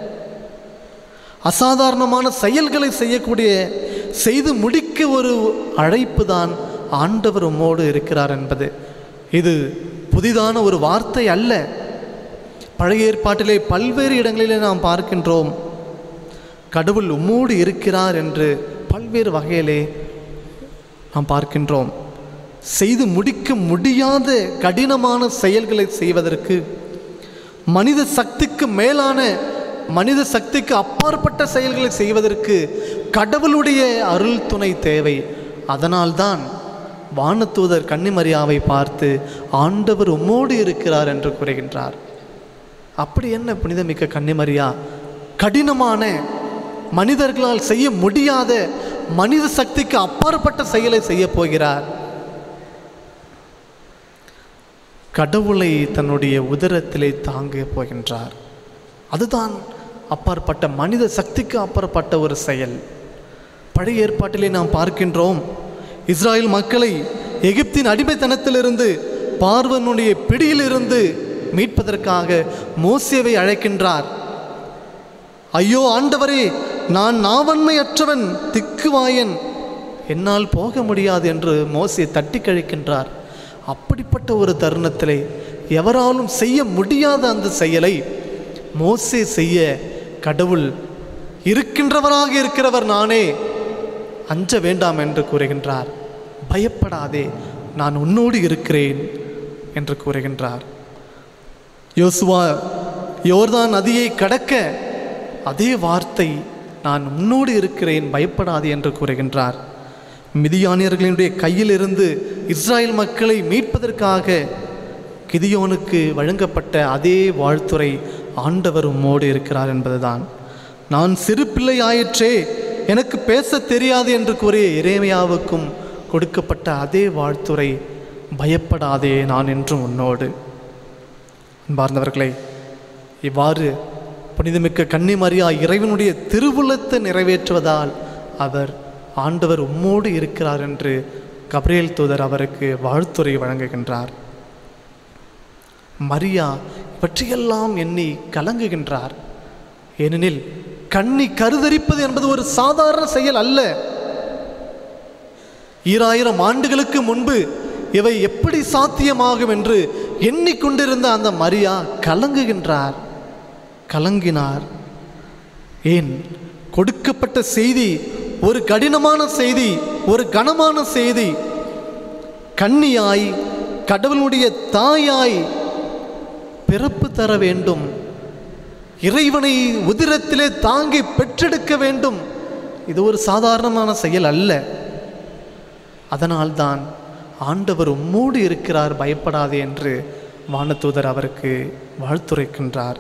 Speaker 1: அசாதாரணமான செயல்களை செய்யக்கூடிய செய்து முடிக்க ஒரு அழைப்பு தான் ஆண்டவர் உம்மோடு இருக்கிறார் என்பது இது புதிதான ஒரு வார்த்தை அல்ல பழைய ஏற்பாட்டிலே பல்வேறு இடங்களிலே நாம் பார்க்கின்றோம் கடவுள் உம்மோடு இருக்கிறார் என்று பல்வேறு வகையிலே நாம் பார்க்கின்றோம் செய்து முடிக்க முடியாத கடினமான செயல்களை செய்வதற்கு மனித சக்திக்கு மேலான மனித சக்திக்கு அப்பாற்பட்ட செயல்களை செய்வதற்கு கடவுளுடைய அருள் துணை தேவை அதனால்தான் வானதூதர் கன்னிமரியாவை பார்த்து ஆண்டவர் உம்மோடு இருக்கிறார் என்று கூறுகின்றார் அப்படி என்ன புனிதமிக்க கன்னிமரியா கடினமான மனிதர்களால் செய்ய முடியாத மனித சக்திக்கு அப்பாற்பட்ட செயலை செய்ய போகிறார் கடவுளை தன்னுடைய உதரத்திலே தாங்க போகின்றார் அதுதான் அப்பாற்பட்ட மனித சக்திக்கு அப்பாற்பட்ட ஒரு செயல் பழைய ஏற்பாட்டிலே நாம் பார்க்கின்றோம் இஸ்ராயல் மக்களை எகிப்தின் அடிமைத்தனத்திலிருந்து பார்வனுடைய பிடியிலிருந்து மீட்பதற்காக மோசேவை அழைக்கின்றார் ஐயோ ஆண்டவரே நான் நாவன்மையற்றவன் திக்குவாயன் என்னால் போக முடியாது என்று மோசே தட்டி கழிக்கின்றார் அப்படிப்பட்ட ஒரு தருணத்திலே எவராலும் செய்ய முடியாத அந்த செயலை மோசே செய்ய கடவுள் இருக்கின்றவராக இருக்கிறவர் நானே அஞ்ச வேண்டாம் என்று கூறுகின்றார் பயப்படாதே நான் உன்னோடு இருக்கிறேன் என்று கூறுகின்றார் யோசுவா யோர்தான் நதியை கடக்க அதே வார்த்தை நான் உன்னோடு இருக்கிறேன் பயப்படாதே என்று கூறுகின்றார் மிதியானியர்களினுடைய கையிலிருந்து இஸ்ராயேல் மக்களை மீட்பதற்காக கிதியோனுக்கு வழங்கப்பட்ட அதே வாழ்த்துறை ஆண்டவர் உம்மோடு இருக்கிறார் என்பதுதான் நான் சிறு பிள்ளை ஆயிற்றே எனக்கு பேச தெரியாது என்று கூறிய இறைமையாவுக்கும் கொடுக்கப்பட்ட அதே வாழ்த்துறை பயப்படாதே நான் என்றும் உன்னோடு அன்பார்ந்தவர்களே இவ்வாறு புனிதமிக்க கன்னிமரியா இறைவனுடைய திருவுளத்தை நிறைவேற்றுவதால் அவர் ஆண்டவர் உம்மோடு இருக்கிறார் என்று கபிரியேல் தூதர் அவருக்கு வாழ்த்துறை வழங்குகின்றார் மரியா இவற்றையெல்லாம் எண்ணி கலங்குகின்றார் ஏனெனில் கண்ணி கருதரிப்பது என்பது ஒரு சாதாரண செயல் அல்ல ஈராயிரம் ஆண்டுகளுக்கு முன்பு இவை எப்படி சாத்தியமாகும் என்று எண்ணிக்கொண்டிருந்த அந்த மரியா கலங்குகின்றார் கலங்கினார் ஏன் கொடுக்கப்பட்ட செய்தி ஒரு கடினமான செய்தி ஒரு கனமான செய்தி கன்னியாய் கடவுளுடைய தாயாய் பிறப்பு தர வேண்டும் இறைவனை உதிரத்திலே தாங்கி பெற்றெடுக்க வேண்டும் இது ஒரு சாதாரணமான செயல் அல்ல அதனால்தான் ஆண்டவர் உம்மோடு இருக்கிறார் பயப்படாதே என்று வானதூதர் அவருக்கு வாழ்த்துரைக்கின்றார்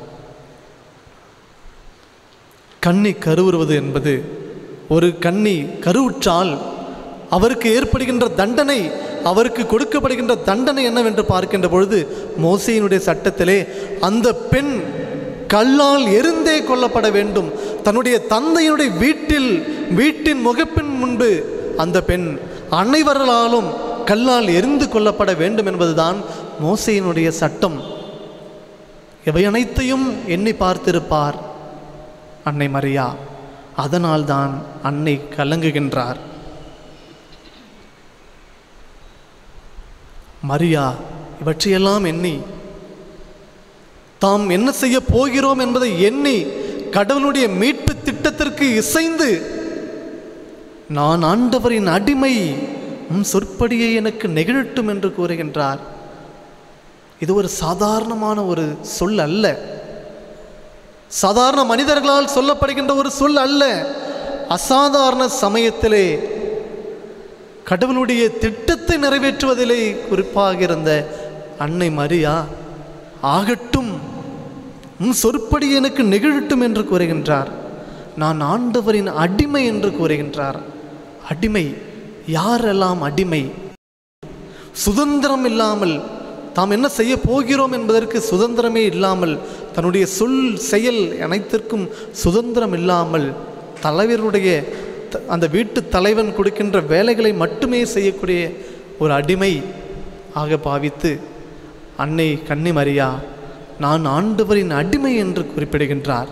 Speaker 1: கன்னி கருவுறுவது என்பது ஒரு கன்னி கருவுற்றால் அவருக்கு ஏற்படுகின்ற தண்டனை அவருக்கு கொடுக்கப்படுகின்ற தண்டனை என்னவென்று பார்க்கின்ற பொழுது மோசையினுடைய சட்டத்திலே அந்த பெண் கல்லால் எரிந்தே கொல்லப்பட வேண்டும் தன்னுடைய தந்தையினுடைய வீட்டில் வீட்டின் முகப்பின் முன்பு அந்த பெண் அனைவர்களாலும் கல்லால் எரிந்து கொல்லப்பட வேண்டும் என்பதுதான் மோசையினுடைய சட்டம் இவை அனைத்தையும் எண்ணி பார்த்திருப்பார் அன்னை மரியா அதனால்தான் அன்னை கலங்குகின்றார் மரியா இவற்றையெல்லாம் எண்ணி தாம் என்ன செய்ய போகிறோம் என்பதை எண்ணி கடவுளுடைய மீட்பு திட்டத்திற்கு இசைந்து நான் ஆண்டவரின் அடிமை உம் சொற்படியை எனக்கு நெகிழட்டும் என்று கூறுகின்றார் இது ஒரு சாதாரணமான ஒரு சொல் அல்ல சாதாரண மனிதர்களால் சொல்லப்படுகின்ற ஒரு சொல் அல்ல அசாதாரண சமயத்திலே கடவுளுடைய திட்டத்தை நிறைவேற்றுவதிலே குறிப்பாக இருந்த அன்னை மரியா ஆகட்டும் உன் சொற்படி எனக்கு நெகிழட்டும் என்று கூறுகின்றார் நான் ஆண்டவரின் அடிமை என்று கூறுகின்றார் அடிமை யாரெல்லாம் அடிமை சுதந்திரம் இல்லாமல் தாம் என்ன செய்ய போகிறோம் என்பதற்கு சுதந்திரமே இல்லாமல் தன்னுடைய சொல் செயல் அனைத்திற்கும் சுதந்திரம் இல்லாமல் தலைவருடைய த- அந்த வீட்டு தலைவன் கொடுக்கின்ற வேலைகளை மட்டுமே செய்யக்கூடிய ஒரு அடிமை ஆக பாவித்து அன்னை கன்னி மரியா நான் ஆண்டவரின் அடிமை என்று குறிப்பிடுகின்றார்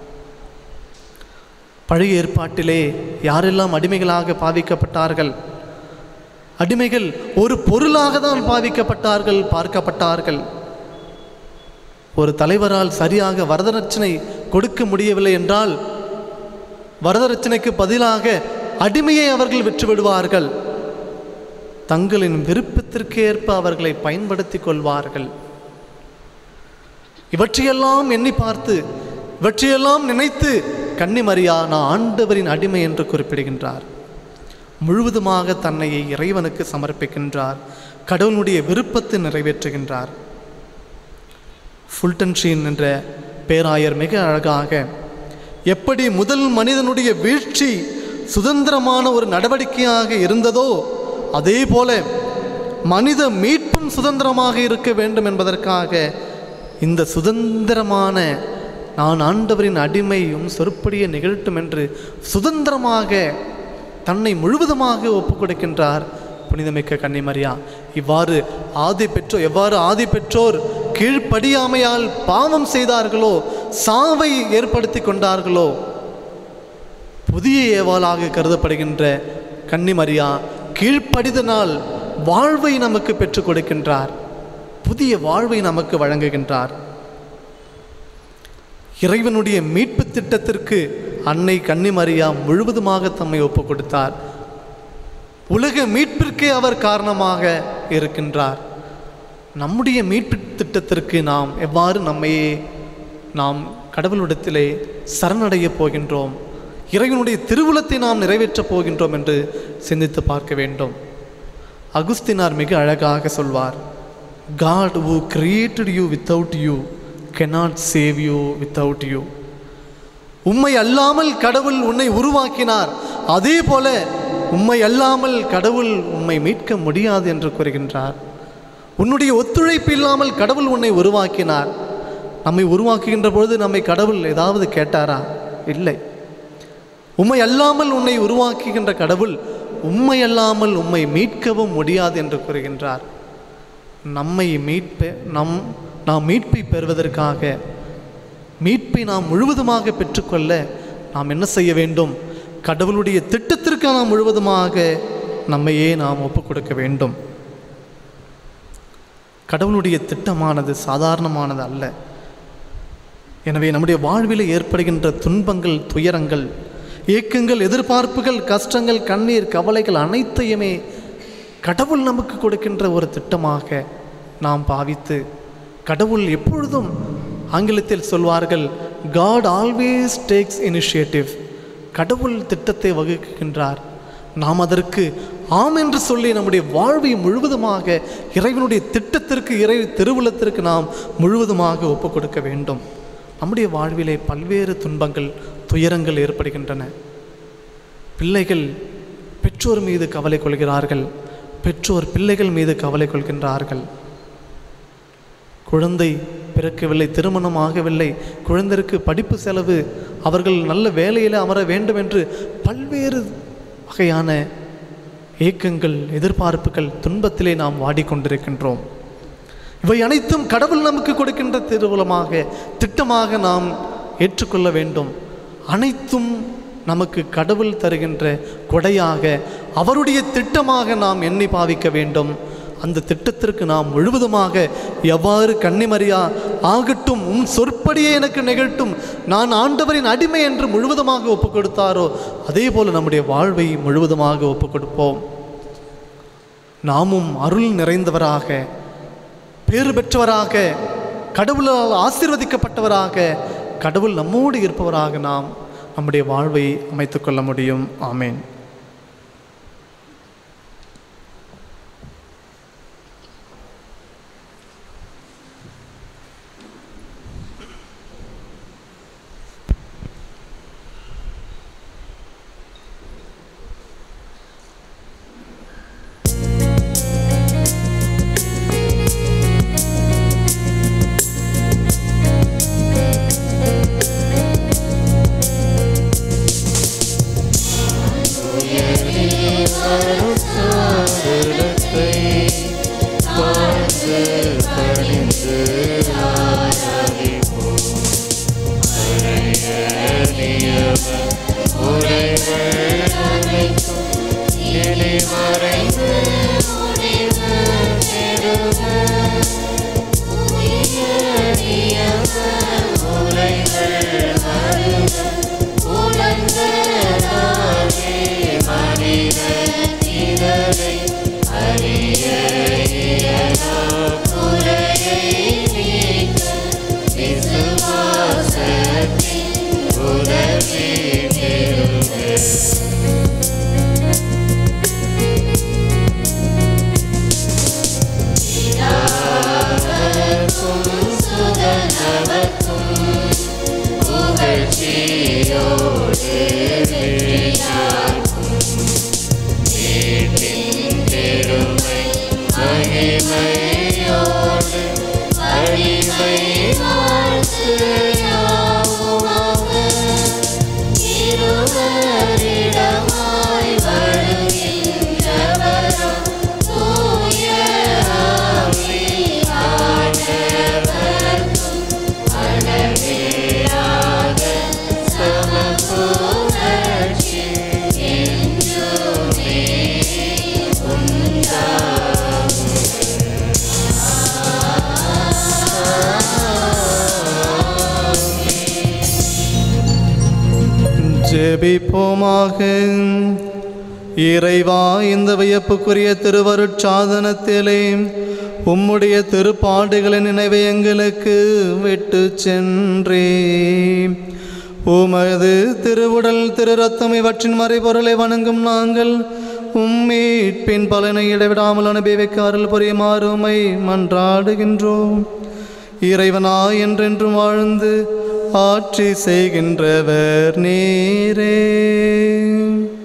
Speaker 1: பழைய ஏற்பாட்டிலே யாரெல்லாம் அடிமைகளாக பாவிக்கப்பட்டார்கள் அடிமைகள் ஒரு பொருளாக தான் பாவிக்கப்பட்டார்கள் பார்க்கப்பட்டார்கள் ஒரு தலைவரால் சரியாக வரதட்சணை கொடுக்க முடியவில்லை என்றால் வரதட்சணைக்கு பதிலாக அடிமையை அவர்கள் விற்று விடுவார்கள் தங்களின் விருப்பத்திற்கு ஏற்ப அவர்களை பயன்படுத்திக் கொள்வார்கள் இவற்றையெல்லாம் எண்ணி பார்த்து இவற்றையெல்லாம் நினைத்து கன்னிமரியா நான் ஆண்டவரின் அடிமை என்று குறிப்பிடுகின்றார் முழுவதுமாக தன்னை இறைவனுக்கு சமர்ப்பிக்கின்றார் கடவுளுடைய விருப்பத்தை நிறைவேற்றுகின்றார் ஃபுல்டன்ஷீன் என்ற பேராயர் மிக அழகாக எப்படி முதல் மனிதனுடைய வீழ்ச்சி சுதந்திரமான ஒரு நடவடிக்கையாக இருந்ததோ அதே போல மனித மீட்பும் சுதந்திரமாக இருக்க வேண்டும் என்பதற்காக இந்த சுதந்திரமான நான் ஆண்டவரின் அடிமையும் சொற்படிய நிகழட்டும் என்று சுதந்திரமாக தன்னை முழுவதுமாக ஒப்புக் கொடுக்கின்றார் புனிதமிக்க கன்னிமரியா இவ்வாறு ஆதி பெற்றோர் எவ்வாறு ஆதி பெற்றோர் கீழ்ப்படியாமையால் பாவம் செய்தார்களோ சாவை ஏற்படுத்தி கொண்டார்களோ புதிய ஏவாளாக கருதப்படுகின்ற கன்னிமரியா கீழ்ப்படிதனால் வாழ்வை நமக்கு பெற்றுக் கொடுக்கின்றார் புதிய வாழ்வை நமக்கு வழங்குகின்றார் இறைவனுடைய மீட்பு திட்டத்திற்கு அன்னை கன்னிமரியா முழுவதுமாக தம்மை ஒப்புக் கொடுத்தார் உலக மீட்பிற்கே அவர் காரணமாக இருக்கின்றார் நம்முடைய மீட்பு திட்டத்திற்கு நாம் எவ்வாறு நம்மையே நாம் கடவுளிடத்திலே சரணடையப் போகின்றோம் இறைவனுடைய திருவுளத்தை நாம் நிறைவேற்றப் போகின்றோம் என்று சிந்தித்து பார்க்க வேண்டும் அகுஸ்தினார் மிக அழகாக சொல்வார் God who created you without you cannot save you without you உம்மை அல்லாமல் கடவுள் உன்னை உருவாக்கினார் அதே போல உம்மை அல்லாமல் கடவுள் உம்மை மீட்க முடியாது என்று கூறுகின்றார் உன்னுடைய ஒத்துழைப்பு இல்லாமல் கடவுள் உன்னை உருவாக்கினார் நம்மை உருவாக்குகின்ற பொழுது நம்மை கடவுள் ஏதாவது கேட்டாரா இல்லை உம்மை அல்லாமல் உன்னை உருவாக்குகின்ற கடவுள் உம்மை அல்லாமல் உம்மை மீட்கவும் முடியாது என்று கூறுகின்றார் நம்மை மீட்ப நம் நாம் மீட்பை பெறுவதற்காக மீட்பை நாம் முழுவதுமாக பெற்றுக்கொள்ள நாம் என்ன செய்ய வேண்டும் கடவுளுடைய திட்டத்திற்கு நாம் முழுவதுமாக நம்மையே நாம் ஒப்புக் கொடுக்க வேண்டும் கடவுளுடைய திட்டமானது சாதாரணமானது அல்ல எனவே நம்முடைய வாழ்வில் ஏற்படுகின்ற துன்பங்கள் துயரங்கள் ஏக்கங்கள் எதிர்பார்ப்புகள் கஷ்டங்கள் கண்ணீர் கவலைகள் அனைத்தையுமே கடவுள் நமக்கு கொடுக்கின்ற ஒரு திட்டமாக நாம் பாவித்து கடவுள் எப்பொழுதும் ஆங்கிலத்தில் சொல்வார்கள் காட் ஆல்வேஸ் டேக்ஸ் இனிஷியேட்டிவ் கடவுள் திட்டத்தை வகுக்கின்றார் நாம் அதற்கு ஆம் என்று சொல்லி நம்முடைய வாழ்வை முழுவதுமாக இறைவனுடைய திட்டத்திற்கு இறை திருவுளத்திற்கு நாம் முழுவதுமாக ஒப்புக் கொடுக்க வேண்டும் நம்முடைய வாழ்விலே பல்வேறு துன்பங்கள் துயரங்கள் ஏற்படுகின்றன பிள்ளைகள் பெற்றோர் மீது கவலை கொள்கிறார்கள் பெற்றோர் பிள்ளைகள் மீது கவலை கொள்கின்றார்கள் குழந்தை பிறக்கவில்லை திருமணம் ஆகவில்லை குழந்தைக்கு படிப்பு செலவு அவர்கள் நல்ல வேலையில் அமர வேண்டும் என்று பல்வேறு வகையான ஏக்கங்கள் எதிர்பார்ப்புகள் துன்பத்திலே நாம் வாடிக்கொண்டிருக்கின்றோம் இவை அனைத்தும் கடவுள் நமக்கு கொடுக்கின்ற திருவுலமாக திட்டமாக நாம் ஏற்றுக்கொள்ள வேண்டும் அனைத்தும் நமக்கு கடவுள் தருகின்ற கொடையாக அவருடைய திட்டமாக நாம் எண்ணி பாவிக்க வேண்டும் அந்த திட்டத்திற்கு நாம் முழுவதுமாக எவ்வாறு கன்னிமரியா ஆகட்டும் உம் சொற்படியே எனக்கு நிகழ்த்தும் நான் ஆண்டவரின் அடிமை என்று முழுவதுமாக ஒப்புக் கொடுத்தாரோ அதே போல நம்முடைய வாழ்வை முழுவதுமாக ஒப்புக் கொடுப்போம் நாமும் அருள் நிறைந்தவராக பேறு பெற்றவராக கடவுளால் ஆசீர்வதிக்கப்பட்டவராக கடவுள் நம்மோடு இருப்பவராக நாம் நம்முடைய வாழ்வை அமைத்துக் கொள்ள முடியும் ஆமேன் ஜெபிப்போமாக இறைவா இந்த வியப்புக்குரிய திருவருட்சாதனத்திலே உம்முடைய திருப்பாடுகளின் நினைவை எங்களுக்கு விட்டு சென்றே உமது திருவுடல் திரு ரத்தம் இவற்றின் மறைபொருளை வணங்கும் நாங்கள் உம்மீட்பின் பலனை இடைவிடாமல் அனுபவிக்க அருள் புரியுமாறு உம்மை மன்றாடுகின்றோம் இறைவனாய் என்றென்றும் வாழ்ந்து ஆட்சி செய்கின்றவர் நீரே